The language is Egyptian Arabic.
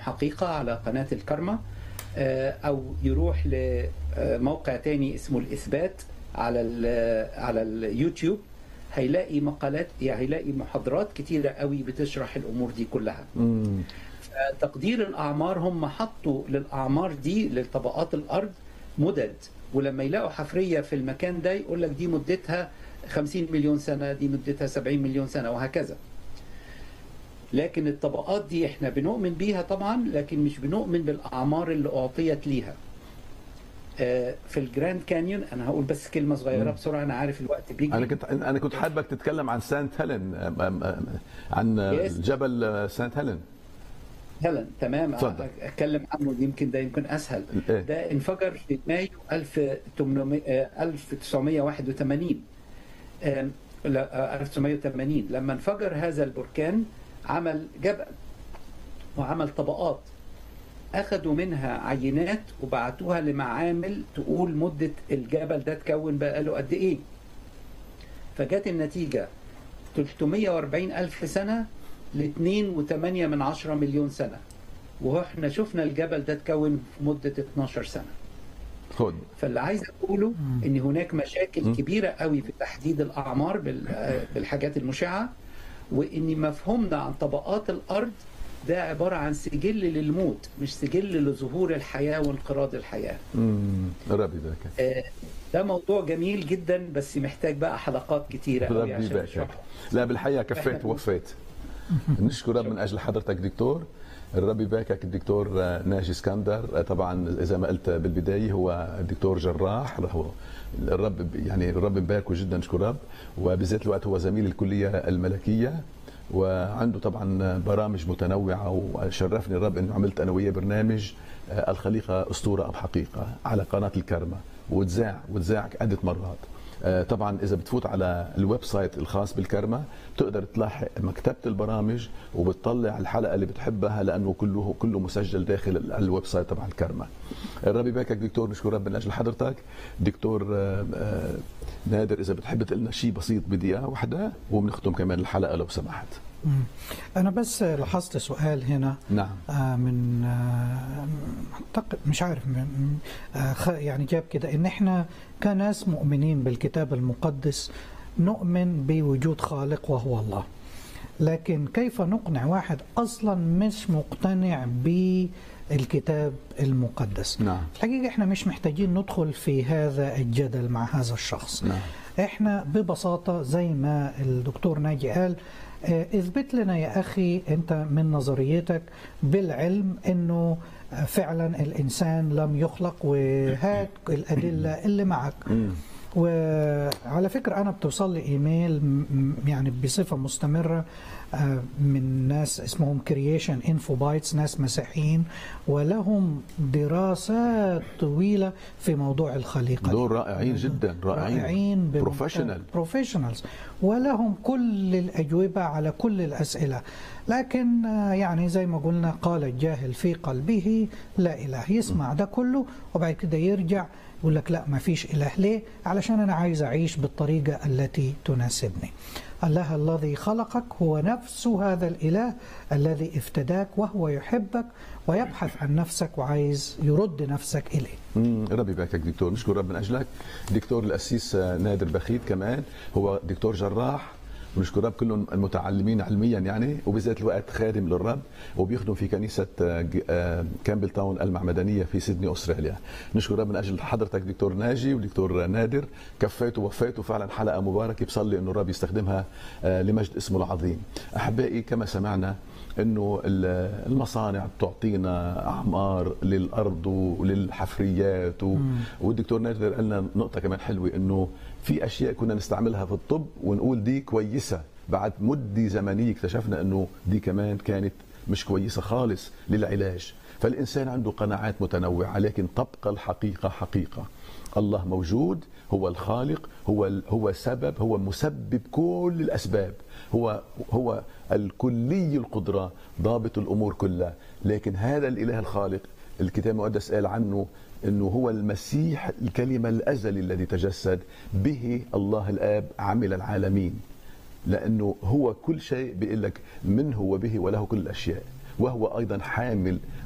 حقيقة على قناة الكرمة أو يروح لموقع تاني اسمه الإثبات على على اليوتيوب هيلاقي مقالات يعني هيلاقي محاضرات كتيرة قوي بتشرح الأمور دي كلها مم. تقدير الأعمار هم حطوا للأعمار دي لطبقات الأرض مدد ولما يلاقوا حفرية في المكان ده يقول لك دي مدتها 50 مليون سنة دي مدتها 70 مليون سنة وهكذا لكن الطبقات دي احنا بنؤمن بيها طبعا لكن مش بنؤمن بالأعمار اللي أعطيت ليها في الجراند كانيون انا هقول بس كلمه صغيره بسرعه انا عارف الوقت بيجي انا كنت انا كنت حابك تتكلم عن سانت هيلين عن جبل سانت هيلين هيلين تمام اتفضل. اتكلم عنه يمكن ده يمكن اسهل إيه؟ ده انفجر في مايو 1800 آه، 1981 آم، لا، آه، 1980 لما انفجر هذا البركان عمل جبل وعمل طبقات اخذوا منها عينات وبعتوها لمعامل تقول مده الجبل ده اتكون بقى له قد ايه فجت النتيجه 340 الف سنه ل 2.8 من 10 مليون سنه واحنا شفنا الجبل ده اتكون في مده 12 سنه خد فاللي عايز اقوله ان هناك مشاكل كبيره قوي في تحديد الاعمار بال- بالحاجات المشعه وان مفهومنا عن طبقات الارض ده عباره عن سجل للموت مش سجل لظهور الحياه وانقراض الحياه امم ربي ذاك آه، ده موضوع جميل جدا بس محتاج بقى حلقات كتيره قوي ربي عشان يبارك نشرحه لا بالحقيقه كفيت ووفيت نشكر رب من اجل حضرتك دكتور الرب يباركك الدكتور ناجي اسكندر طبعا زي ما قلت بالبدايه هو دكتور جراح هو الرب يعني الرب يباركه جدا نشكر رب وبذات الوقت هو زميل الكليه الملكيه وعنده طبعا برامج متنوعه وشرفني الرب انه عملت انا وياه برنامج آه، الخليقه اسطوره ام حقيقه على قناه الكرمه وتذاع وتذاع عده مرات آه، طبعا اذا بتفوت على الويب سايت الخاص بالكرمه بتقدر تلاحق مكتبه البرامج وبتطلع الحلقه اللي بتحبها لانه كله كله مسجل داخل الويب سايت تبع الكرمه الرب يباركك دكتور نشكر رب من اجل حضرتك دكتور آه، آه، نادر اذا بتحب تقول لنا شيء بسيط بدقيقه واحده وبنختم كمان الحلقه لو سمحت مم. أنا بس لاحظت سؤال هنا نعم آه، من آه، أعتقد مش عارف من- آه، خ- يعني جاب كده إن إحنا كناس مؤمنين بالكتاب المقدس نؤمن بوجود خالق وهو الله لكن كيف نقنع واحد أصلا مش مقتنع بالكتاب المقدس نعم الحقيقة إحنا مش محتاجين ندخل في هذا الجدل مع هذا الشخص نعم احنا ببساطة زي ما الدكتور ناجي قال اه، اثبت لنا يا اخي انت من نظريتك بالعلم انه اه، فعلا الانسان لم يخلق وهات الادله اللي معك مم. وعلى فكرة أنا بتوصل لي إيميل م- م- يعني بصفة مستمرة آه، من ناس اسمهم كرييشن انفو بايتس ناس مسيحيين ولهم دراسات طويلة في موضوع الخليقة دول رائعين جدا رائعين رائعين بروفيشنال بروفيشنالز ولهم كل الأجوبة على كل الأسئلة لكن آه، يعني زي ما قلنا قال الجاهل في قلبه لا إله يسمع ده كله وبعد كده يرجع يقول لك لا ما فيش إله ليه علشان أنا عايز أعيش بالطريقة التي تناسبني الله الذي خلقك هو نفس هذا الإله الذي افتداك وهو يحبك ويبحث عن نفسك وعايز يرد نفسك إليه مم، ربي يباركك دكتور نشكر رب من اجلك دكتور الاسيس آه، نادر بخيت كمان هو دكتور جراح ونشكر رب كلهم المتعلمين علميا يعني وبذات الوقت خادم للرب وبيخدم في كنيسه آه، ج- آه، كامبل تاون المعمدانيه في سيدني استراليا نشكر رب من اجل حضرتك دكتور ناجي ودكتور نادر كفيتوا ووفيتوا فعلا حلقه مباركه بصلي انه الرب يستخدمها آه، لمجد اسمه العظيم احبائي كما سمعنا انه ال- المصانع بتعطينا اعمار للارض وللحفريات و... والدكتور نادر قال لنا نقطه كمان حلوه انه في اشياء كنا نستعملها في الطب ونقول دي كويسه بعد مده زمنيه اكتشفنا انه دي كمان كانت مش كويسه خالص للعلاج فالانسان عنده قناعات متنوعه لكن تبقى الحقيقه حقيقه الله موجود هو الخالق هو هو سبب هو مسبب كل الاسباب هو هو الكلي القدره ضابط الامور كلها لكن هذا الاله الخالق الكتاب المقدس قال عنه انه هو المسيح الكلمه الازلي الذي تجسد به الله الاب عمل العالمين لانه هو كل شيء بيقول لك منه وبه وله كل الاشياء وهو ايضا حامل